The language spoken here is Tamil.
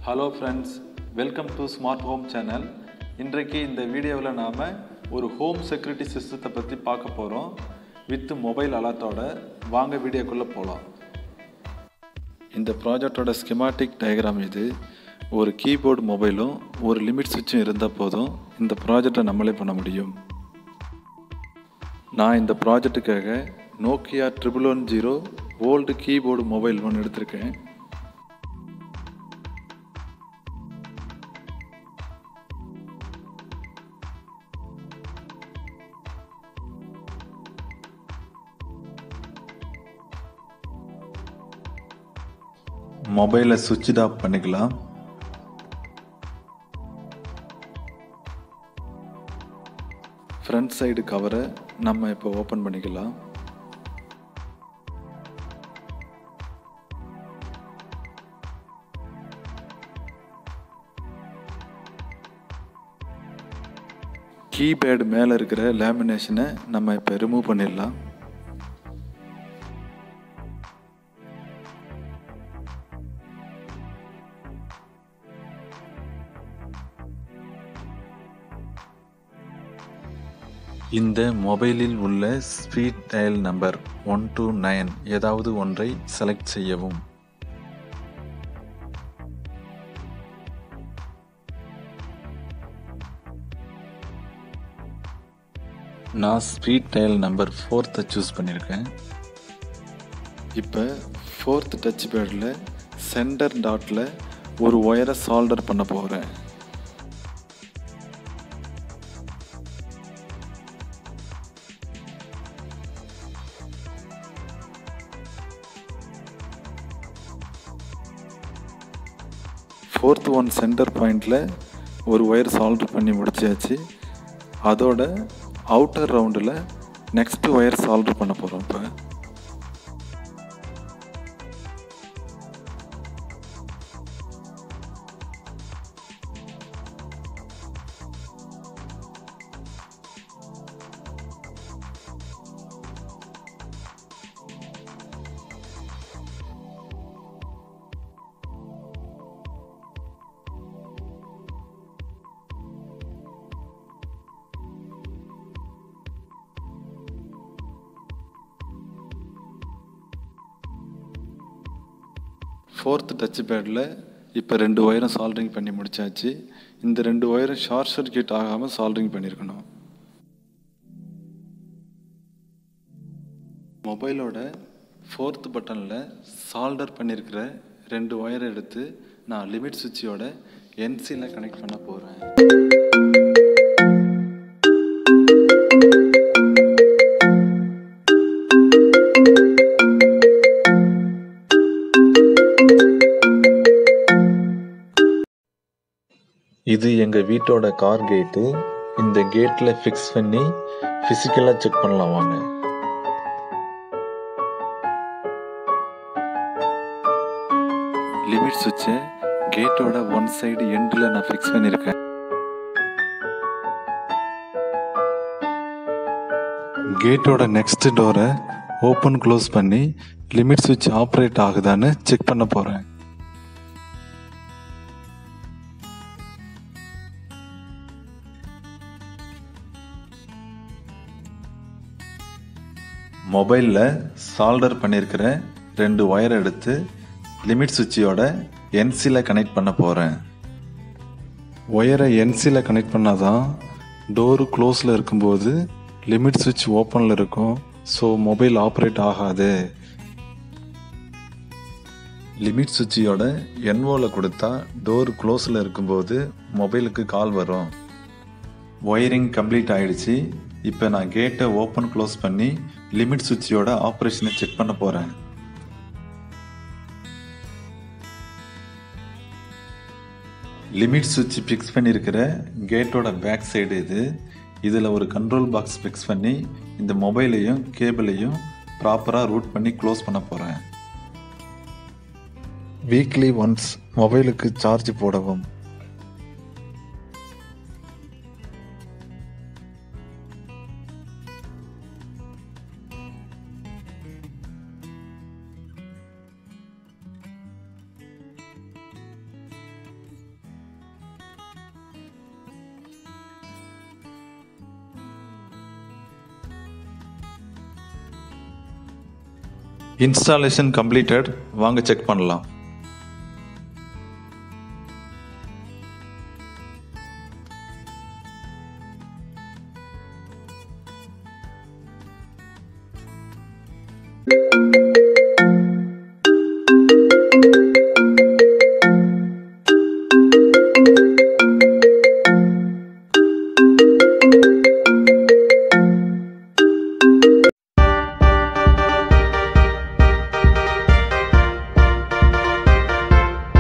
hello friends welcome to smart home channel இன்றைக்கு இந்த வீடியோவில் நாம் ஒரு ஹோம் செக்யூரிட்டி சிஸ்டத்தை பற்றி பார்க்க போகிறோம் வித் மொபைல் அலர்ட்டோட வாங்க வீடியோக்குள்ளே போகலாம் இந்த ப்ராஜெக்டோட ஸ்கிமாட்டிக் டயக்ராம் இது ஒரு கீபோர்டு மொபைலும் ஒரு லிமிட் சுவிட்சும் இருந்தால் போதும் இந்த ப்ராஜெக்டை நம்மளே பண்ண முடியும் நான் இந்த ப்ராஜெக்ட்டுக்காக Nokia triple one zero old keyboard mobile ஒன்று எடுத்திருக்கேன் மொபைலை சுவிட்ச் ஆஃப் பண்ணிக்கலாம் ஃப்ரண்ட் சைடு கவரை நம்ம இப்போ ஓப்பன் பண்ணிக்கலாம் கீபேடு மேலே இருக்கிற லேமினேஷனை நம்ம இப்போ ரிமூவ் பண்ணிடலாம் இந்த மொபைலில் உள்ள speed dial number one two nine ஏதாவது ஒன்றை செலக்ட் செய்யவும் நான் ஸ்பீட் டயல் நம்பர் ஃபோர்த்தை சூஸ் பண்ணியிருக்கேன் இப்போ ஃபோர்த் டச் பேடில் சென்டர் டாட்டில் ஒரு ஒயரை சால்டர் பண்ண போகிறேன் ஃபோர்த் ஒன் சென்டர் பாயிண்டில் ஒரு ஒயர் சால்வ் பண்ணி முடிச்சாச்சு அதோட அவுட்டர் ரவுண்டில் நெக்ஸ்ட் ஒயர் சால்வ் பண்ண போகிறோம் இப்போ ஃபோர்த் டச் பேடில் இப்போ ரெண்டு ஒயரும் சால்ட்ரிங் பண்ணி முடிச்சாச்சு இந்த ரெண்டு ஒயரும் ஷார்ட் சர்க்கியூட் ஆகாமல் சால்ட்ரிங் பண்ணியிருக்கணும் மொபைலோட ஃபோர்த் பட்டனில் சால்டர் பண்ணியிருக்கிற ரெண்டு ஒயரை எடுத்து நான் லிமிட் சுவிட்சோட என்சியில் கனெக்ட் பண்ண போகிறேன் இது எங்கள் வீட்டோட கார் கேட்டு இந்த கேட்டில் ஃபிக்ஸ் பண்ணி ஃபிசிக்கலாக செக் பண்ணலாம் வாங்க லிமிட் சுவிட்சை கேட்டோட ஒன் சைடு எண்டில் நான் ஃபிக்ஸ் பண்ணியிருக்கேன் கேட்டோட நெக்ஸ்ட் டோரை ஓப்பன் க்ளோஸ் பண்ணி லிமிட் சுவிட்ச் ஆப்ரேட் ஆகுதான்னு செக் பண்ண போகிறேன் மொபைலில் சால்டர் பண்ணியிருக்கிற ரெண்டு ஒயர் எடுத்து லிமிட் சுவிட்சோட என்சியில் கனெக்ட் பண்ண போகிறேன் ஒயரை என்சியில் கனெக்ட் பண்ணால் தான் டோரு க்ளோஸில் இருக்கும்போது லிமிட் சுவிட்ச் ஓப்பனில் இருக்கும் ஸோ மொபைல் ஆப்ரேட் ஆகாது லிமிட் சுவிட்சோட என்வோவில் கொடுத்தா டோர் க்ளோஸில் இருக்கும்போது மொபைலுக்கு கால் வரும் ஒயரிங் கம்ப்ளீட் ஆயிடுச்சு இப்போ நான் கேட்டை ஓப்பன் க்ளோஸ் பண்ணி லிமிட் சுவிட்சோட ஆப்ரேஷனை செக் பண்ண போகிறேன் லிமிட் சுவிட்ச் ஃபிக்ஸ் பண்ணியிருக்கிற கேட்டோட பேக் சைடு இது இதில் ஒரு கண்ட்ரோல் பாக்ஸ் ஃபிக்ஸ் பண்ணி இந்த மொபைலையும் கேபிளையும் ப்ராப்பராக ரூட் பண்ணி க்ளோஸ் பண்ண போகிறேன் வீக்லி ஒன்ஸ் மொபைலுக்கு சார்ஜ் போடவும் இன்ஸ்டாலேஷன் கம்ப்ளீட்டட் வாங்க செக் பண்ணலாம்